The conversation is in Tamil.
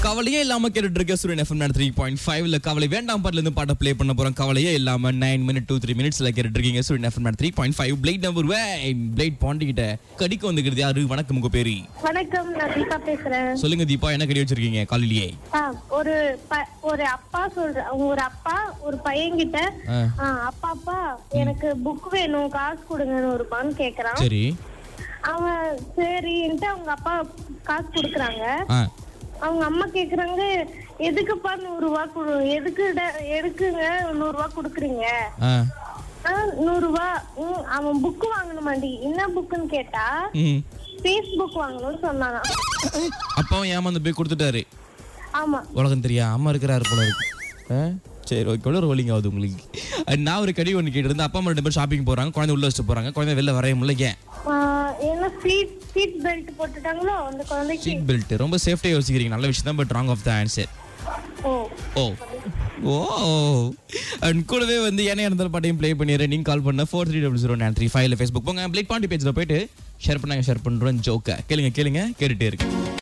கவலையே இல்லாம கேட்டுட்டு இருக்க சூரியன் எஃப்எம் த்ரீ பாயிண்ட் ஃபைவ்ல கவலை வேண்டாம் பாட்டுல இருந்து பாட்டை ப்ளே பண்ண போறோம் கவலையே இல்லாம நைன் மினிட் டூ த்ரீ மினிட்ஸ்ல கேட்டுட்டு இருக்கீங்க Suryan F M three point five blade number blade Pandi கிட்ட கடிக்க வந்துக்கிறது யாரு வணக்கம் உங்க பேரு வணக்கம் நான் தீபா பேசுறேன் சொல்லுங்க தீபா என்ன கடி வச்சிருக்கீங்க காலையிலேயே ஆ, ஒரு ப- ஒரு அப்பா சொல்ற ஒரு அப்பா ஒரு பையன்கிட்ட ஆ. ஆ, அப்பா அப்பா எனக்கு புக் வேணும் காசு கொடுங்கன்னு ஒரு பான்னு கேக்குறான் சரி அவன் சரின்ட்டு அவங்க அப்பா காசு கொடுக்குறாங்க ஆ அவங்க அம்மா கேக்குறாங்க எதுக்குப்பா நூறு ரூபா கொடு எதுக்கு எதுக்குங்க நூறு ரூபா கொடுக்குறீங்க ஆ ஆ, நூறு ரூபா ம், அவன் புக் வாங்கணுமாண்டி என்ன புக்குன்னு கேட்டா ம் ஃபேஸ்புக் வாங்கணும்னு சொன்னாங்க அப்பாவும் ஏமாந்து போய் கொடுத்துட்டாரு ஆமா உலகம் தெரியா அம்மா இருக்கிறாரு போல இருக்கு ஆ? சரி ஓகே ஒரு வலிங்க ஆகுது உங்களுக்கு அஹ் நான் ஒரு கடி ஒன்று கேட்டு அப்பா அம்மா ரெண்டு பேரும் ஷாப்பிங் போறாங்க குழந்தை உள்ள வச்சுட்டு போறாங்க குழந்தை வெளில வரைய முடியல ஏன் ஆ, என்ன சீட் சீட் பெல்ட் போட்டுட்டாங்களோ அந்த குழந்தைக்கு சீட் பெல்ட் ரொம்ப சேஃப்டியாக யோசிக்கிறீங்க நல்ல விஷயம் தான் but wrong of the answer oh oh oh and கூடவே வந்து என்ன இருந்தாலும் பாட்டையும் ப்ளே பண்ணிடுறேன் நீங்கள் கால் பண்ண four three double zero nine three ஃபைவ்ல ஃபேஸ்புக் போங்க பிளேட் பாண்டி பேஜில் போயிட்டு ஷேர் பண்ணாங்க ஷேர் பண்ணுறோம் ஜோக்கை கேளுங்க கேளுங்க கேட்டுட்டே இருக்கு